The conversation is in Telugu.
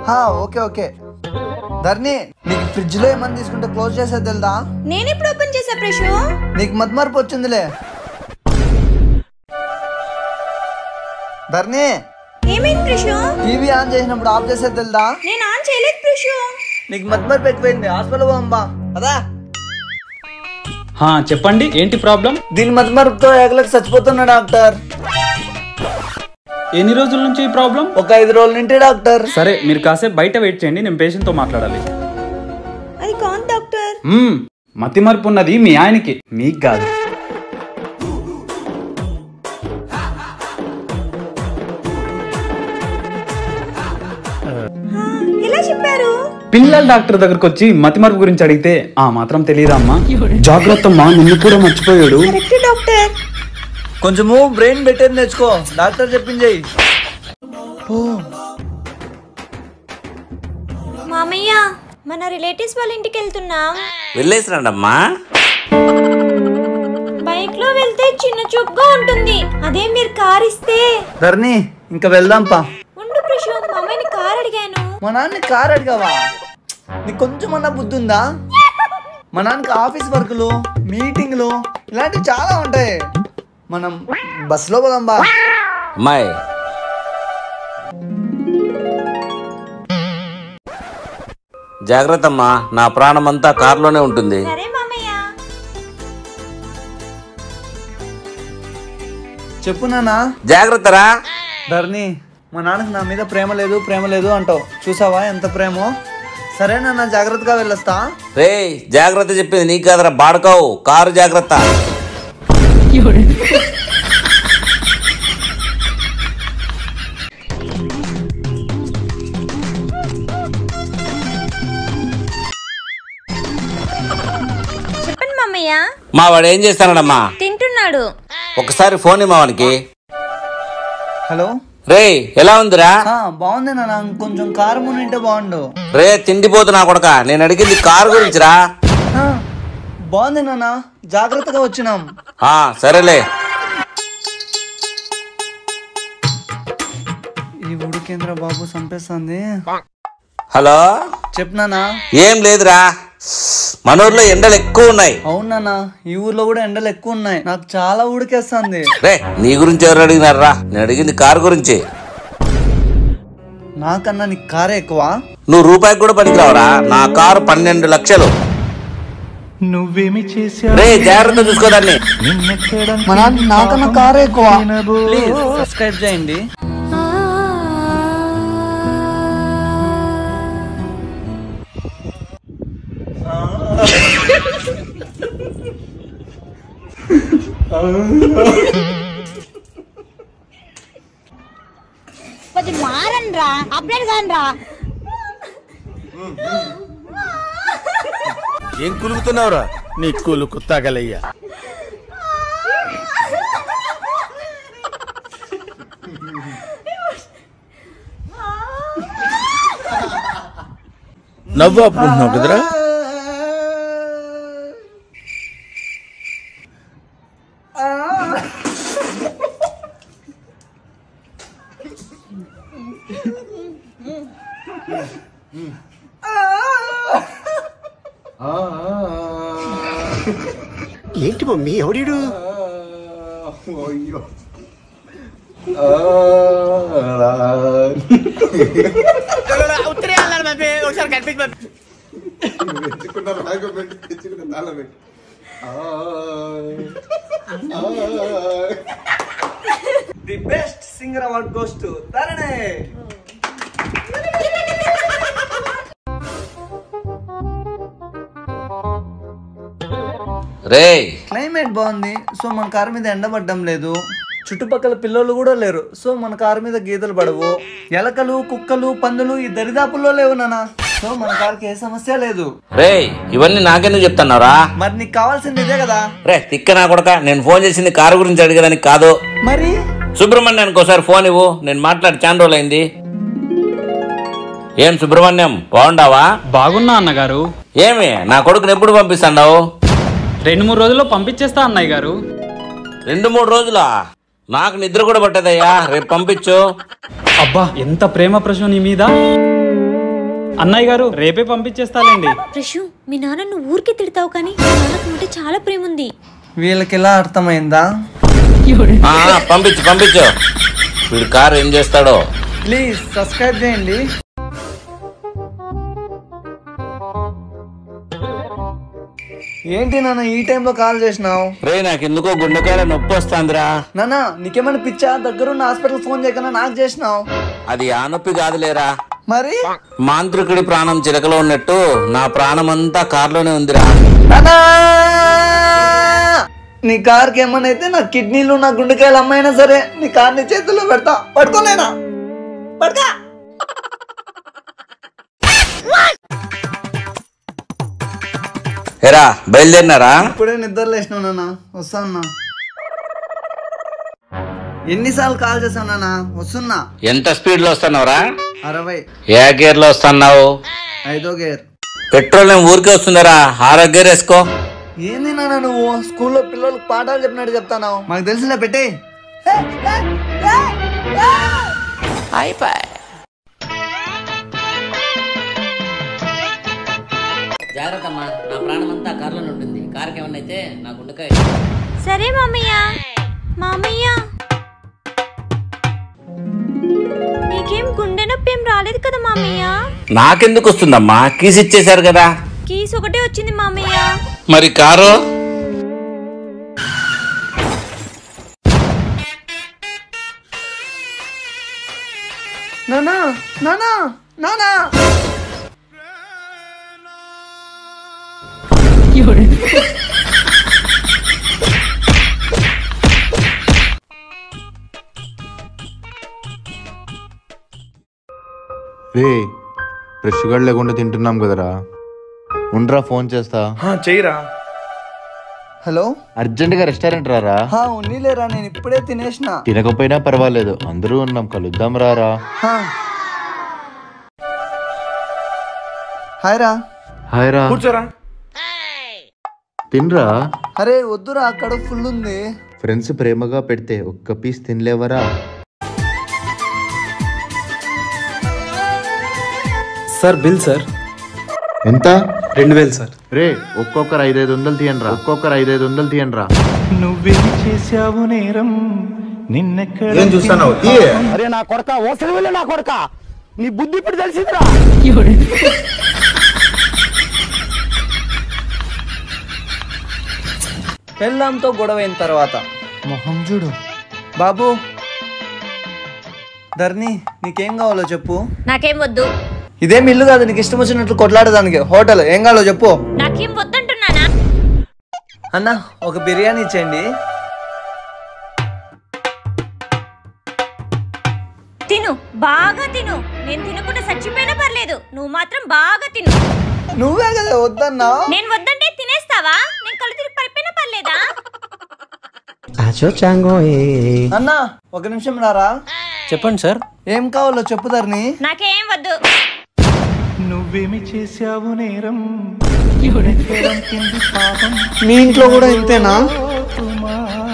హా, ఓకే ఓకే ధర్ని నీకు ఫ్రిడ్జ్ లో ఏమన్నా తీసుకుంటే క్లోజ్ చేసేది తెలుదా నేను ఎప్పుడు ఓపెన్ చేసా ప్రశు నీకు మతమర్పు వచ్చిందిలే ధర్ని ఏమైంది ప్రశు టీవీ ఆన్ చేసినప్పుడు ఆఫ్ చేసేది తెలుదా నేను ఆన్ చేయలేదు ప్రశు నీకు మతమర్పు ఎక్కువైంది హాస్పిటల్ పోంబా కదా హా చెప్పండి ఏంటి ప్రాబ్లం దీని మతమరుపుతో ఏకలకు చచ్చిపోతున్నా డాక్టర్ ఎన్ని రోజుల నుంచి ఈ ప్రాబ్లం ఒక ఐదు రోజుల నుండి డాక్టర్ సరే మీరు కాసేపు బయట వెయిట్ చేయండి నేను పేషెంట్తో మాట్లాడాలి అది కాదు డాక్టర్ మ్మ్, మతి మరుపు ఉన్నది మీ ఆయనకి మీకు కాదు హా, ఎలా చెప్పారు పిల్లల డాక్టర్ దగ్గరకు వచ్చి మతి మరుపు గురించి అడిగితే ఆ మాత్రం తెలియదా అమ్మా జాగ్రత్త అమ్మా నిన్ను కూడా మర్చిపోయాడు కరెక్ట్ డాక్టర్ కొంచెము బ్రెయిన్ పెట్టేది నేర్చుకో డాక్టర్ చెప్పింది ఓ మామయ్య మన రిలేటివ్స్ వాళ్ళ ఇంటికి వెళ్తున్నాం వెళ్ళేసి రండమ్మా బైక్ లో వెళ్తే చిన్న చూపుగా ఉంటుంది అదే మీరు కార్ ఇస్తే ధర్ని ఇంకా వెళ్దాంపా ఉండు ప్రశు మామయ్యని కార్ అడిగాను మా నాన్న కార్ అడిగావా నీకు కొంచెం అన్న బుద్ధి ఉందా మా నాన్నకి ఆఫీస్ వర్కులు మీటింగ్లు ఇలాంటివి చాలా ఉంటాయి మనం బస్సులో పోదాంబా అమ్మాయి జాగ్రత్త అమ్మా నా ప్రాణం అంతా కారులోనే ఉంటుంది సరే మామయ్య చెప్పు నాన్న జాగ్రత్తరా ధర్ని మా నాన్నకి నా మీద ప్రేమ లేదు ప్రేమ లేదు అంటావు చూసావా ఎంత ప్రేమో సరే నాన్న జాగ్రత్తగా వెళ్ళొస్తా రే జాగ్రత్త చెప్పింది నీకు కాదరా బాడకావు కారు జాగ్రత్త చెప్పండి మామయ్య మా వాడు ఏం చేస్తానమ్మా తింటున్నాడు ఒకసారి ఫోన్ ఇవ్వనికి హలో రే ఎలా ఉందిరా ఆ, బాగుంది నాన్న కొంచెం కారం ఉంటే బాగుండు రే తిండిపోతు నా కొడక నేను అడిగింది కారు గురించిరా ఆ, బాగుంది నాన్న జాగ్రత్తగా వచ్చినాం ఆ సరేలే ఈ ఉడికేంద్ర బాబు చంపేస్తుంది హలో చెప్పు నాన్న ఏం లేదురా మనూర్లో ఎండలు ఎక్కువ ఉన్నాయి అవును నాన్న ఈ ఊర్లో కూడా ఎండలు ఎక్కువ ఉన్నాయి నాకు చాలా ఉడికేస్తుంది రే నీ గురించి ఎవరు అడిగినారా నేను అడిగింది కారు గురించి నాకన్నా నీకు కారే ఎక్కువ నువ్వు రూపాయికి కూడా పనికిరావరా నా కారు పన్నెండు లక్షలు నువ్వేమి చేశావు రే జాగ్రత్త చూసుకోదాన్ని నిన్నెక్కడం మా నాన్న నాకన్నా కారే ఎక్కువ ప్లీజ్ సబ్స్క్రైబ్ చేయండి కొంచెం మారండ్రా అప్డేట్ కానరా ఏం కులుకుతున్నావురా నీ కులుకు తగలయ్యా నవ్వు ఆపుకుంటున్నావు కదరా ఏంటి మమ్మీ ఎవడీడు the best singer award goes to తరణే రే క్లైమేట్ బాగుంది సో మన కారు మీద ఎండబడ్డం లేదు చుట్టుపక్కల పిల్లలు కూడా లేరు సో మన కారు మీద గీతలు పడవు ఎలకలు కుక్కలు పందులు ఈ దరిదాపుల్లో లేవు నాన్న సో మన కారుకి ఏ సమస్య లేదు రే ఇవన్నీ నాకెందుకు చెప్తున్నారా మరి నీకు కావాల్సింది ఇదే కదా రే తిక్క నా కొడక నేను ఫోన్ చేసింది కారు గురించి అడిగేదానికి కాదు మరి సుబ్రహ్మణ్యానికి ఒకసారి ఫోన్ ఇవ్వు నేను మాట్లాడి చాలా రోజులైంది ఏం సుబ్రహ్మణ్యం బాగుండావా బాగున్నా అన్నగారు ఏమి నా కొడుకుని ఎప్పుడు పంపిస్తాండావు రెండు మూడు రోజుల్లో పంపించేస్తా అన్నయ్య గారు రెండు మూడు రోజులా నాకు నిద్ర కూడా పట్టదయ్యా రేపు పంపించు అబ్బా ఎంత ప్రేమ ప్రశ్న నీ మీద అన్నయ్య గారు రేపే పంపించేస్తాలేండి ప్రశు మీ నాన్న నువ్వు ఊరికి తిడతావు కానీ మీ నాన్నకు అంటే చాలా ప్రేమ ఉంది వీళ్ళకి ఎలా అర్థమైందా ఆ, పంపించు పంపించు వీడు కారు ఏం చేస్తాడో ప్లీజ్ సబ్స్క్రైబ్ చేయండి ఏంటి నాన్న ఈ టైంలో కాల్ చేసినావు రే నాకు ఎందుకో గుండెకాయ నొప్పి వస్తాందిరా నాన్న నీకేమైనా పిచ్చా దగ్గరున్న హాస్పిటల్ ఫోన్ చేయకుండా నాకు చేసినావు అది ఆ నొప్పి కాదులేరా మరి మాంత్రికుడి ప్రాణం చిలకలో ఉన్నట్టు నా ప్రాణం అంతా కారులోనే ఉందిరా నాన్నా! నీ కార్కి ఏమైనా అయితే నా కిడ్నీలు నా గుండెకాయలు అమ్మైనా సరే నీ కార్ నీ చేతుల్లో పెడతా పడుకోలేనా పడుకో ఎరా బయలుదేరినారా ఇప్పుడే నిద్ర లేచినావు నాన్న వస్తానా ఎన్నిసార్లు కాల్ చేశావు నాన్న వస్తున్నా ఎంత స్పీడ్ లో వస్తున్నావురా అరవై ఏ గేర్ లో వస్తున్నావు ఐదో గేర్ పెట్రోల్ ఏం ఊరికే వస్తుందరా ఆరో గేర్ వేసుకో ఏంది నాన్న నువ్వు స్కూల్లో పిల్లలకు పాఠాలు చెప్పినట్టు చెప్తాను మాకు తెలిసిలే పెట్టే జాగ్రత్త అమ్మా నా ప్రాణం అంతా కారులోనే ఉంటుంది కారుకి ఏమన్నా అయితే నా గుండెకాయ సరే మామయ్య మామయ్య నీకేం గుండె నొప్పి ఏం రాలేదు కదా మామయ్య నాకెందుకు వస్తుందమ్మా కీస్ ఇచ్చేశారు కదా కీస్ ఒకటే వచ్చింది మామయ్య మరి కారు నానా నానా నానా రే ఫ్రెష్ గా లేకుండా తింటున్నాం కదరా ఉండరా ఫోన్ చేస్తా చెయ్యరా హలో అర్జెంట్ గా రెస్టారెంట్ రారా హా ఉన్నీలేరా నేను ఇప్పుడే తినేసిన తినకపోయినా పర్వాలేదు అందరూ ఉన్నాం కలుద్దాం రారా హా. హాయ్ రా హాయ్ రా కూర్చోరా తినరా అరే వద్దురా అక్కడ ఫుల్ ఉంది ఫ్రెండ్స్ ప్రేమగా పెడితే ఒక్క పీస్ తినలేవరా సార్ బిల్ సార్ ఎంత రెండు వేలు సార్ రే ఒక్కొక్కరు ఐదైదు వందలు తీయండిరా ఒక్కొక్కరు ఐదైదు వందలు తీయండిరా నువ్వేమి చేశావు నేరం నిన్నెక్కడ ఏం చూస్తున్నావు అరే నా కొడక ఓసరి వెళ్ళి నా కొడక నీ బుద్ధి ఇప్పుడు తెలిసిందిరా పెళ్ళాంతో గొడవ అయిన తర్వాత మొహం చూడు బాబు ధర్ని నీకేం కావాలో చెప్పు నాకేం వద్దు ఇదేం ఇల్లు కాదు నీకు ఇష్టం వచ్చినట్లు కొట్లాడదానికి హోటల్ ఏం కావాలో చెప్పు నాకేం వద్దంటున్నానా అన్న ఒక బిర్యానీ ఇచ్చేయండి తిను బాగా తిను నేను తినకుండా చచ్చిపోయినా పర్లేదు నువ్వు మాత్రం బాగా తిను నువ్వే కదా వద్దన్నా నేను వద్దంటే తినేస్తావా నేను కళ్ళు తిరిగి పడిపోయినా పర్లేదా అన్న ఒక నిమిషం రారా చెప్పండి సార్ ఏం కావాలో చెప్పు ధర్ని నాకేం వద్దు నువ్వేమి చేశావు నేరం నిన్నెక్కడ తింది పాపం మీ ఇంట్లో కూడా ఇంతేనా కుమార్